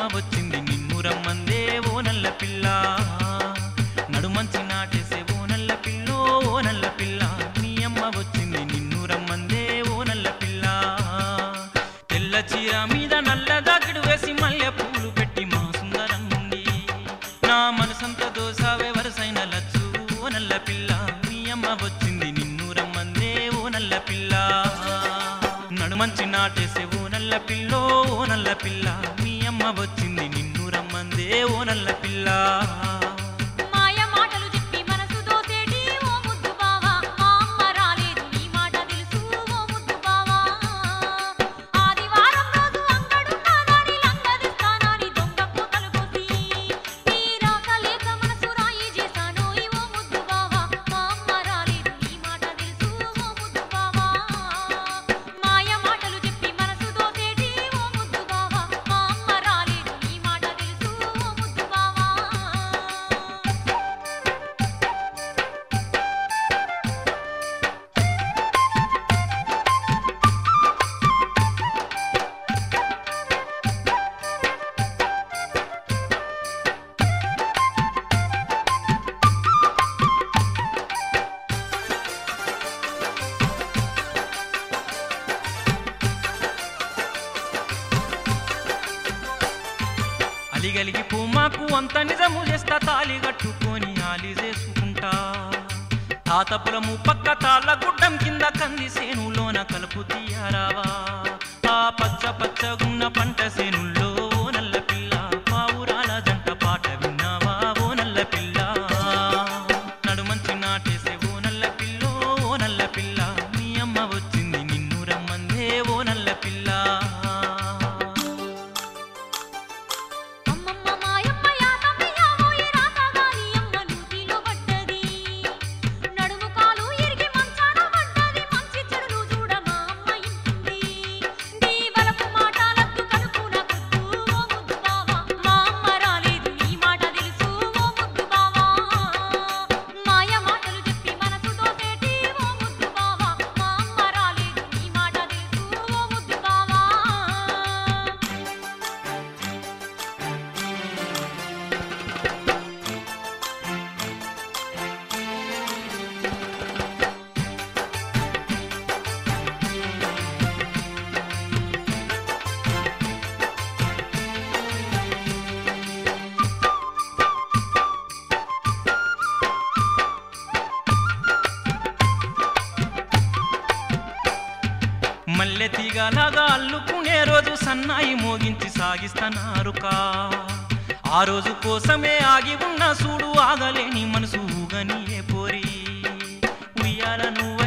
వచ్చింది నిన్ను రమ్మందే ఓ నల్ల పిల్ల నడుమంచి నాటేసే ఓ నల్ల పిల్లో ఓ నల్ల పిల్ల మీ అమ్మ వచ్చింది నిన్ను రమ్మందే ఓ నల్ల పిల్ల తెల్ల చీర మీద నల్ల దాకిడు వేసి మల్లె పూలు పెట్టి మా సుందరం నుండి నా మనసంతా దోసావే వరసైన లచ్చు ఓ నల్ల పిల్ల మీ అమ్మ వచ్చింది నిన్ను రమ్మందే ఓ నల్ల పిల్ల నడుమంచి నాటేసే ఓ నల్ల పిల్లో ఓ నల్ల పిల్ల మీ అమ్మ వచ్చింది నిన్ను రమ్మందే ఓ నల్ల పిల్ల మాయ మాటలు చెప్పి మనసు దోసేటి ఓ ముద్దు బావా మా అమ్మ రాలేదు నీ మాట తెలుసు ఓ ముద్దు బావా ఆదివారం రోజు అంగడున్నానని లంగదిస్తానని దొంగ పూతలు కోసి నీ రాక లేక మనసు రాయి చేశాను ఈ ఓ ముద్దు బావా మా అమ్మ రాలేదు నీ మాట తెలుసు ఓ ముద్దు బావా మాయ మాటలు చెప్పి మనసు దోసేటి ఓ ముద్దు బావా మా అమ్మ రాలేదు నీ మాట తెలుసు ఓ ముద్దు బావా అలిగలిగి పూమాకు అంత నిజము చేస్తా తాలి కట్టుకొని ఆలి చేసుకుంటా తాత పొలము పక్క తాళ్ళ గుడ్డం కింద కంది సేనులోన కలుపు తీయరావా ఆ పచ్చ పచ్చగున్న పంట సేనుల్లో ఓ నల్ల పిల్ల పావురాల జంట పాట విన్నావా ఓ నల్ల పిల్ల నడుమంచి నాటేసే ఓ నల్ల పిల్లో ఓ నల్ల పిల్ల మీ అమ్మ వచ్చింది నిన్ను రమ్మందే ఓ నల్ల పిల్ల అమ్మమ్మ మాయమ్మ యాతమ్మ యావోయి రాతగాని అమ్మ నూతిలో పడ్డది నడుము కాలు ఇరిగి మంచాన పడ్డది మంచి చెడులు చూడ మా అమ్మ ఇంటుంది నీ వలపు మాటలద్దు కనుకున కొద్దు ఓ ముద్దు బావా మా అమ్మ రాలేదు నీ మాట తెలుసు ఓ ముద్దు బావా మాయ మాటలు చెప్పి మనసు దోసేటి ఓ ముద్దు బావా మా అమ్మ రాలేదు నీ మాట తెలుసు ఓ ముద్దు బావా మల్లె తీగలాగా అల్లుకునే రోజు సన్నాయి మోగించి సాగిస్తన్నారుకా ఆ రోజు కోసమే ఆగి ఉన్న చూడు ఆగలేని మనసు ఊగని ఏ పోరి ఉయ్యాల నువ్వ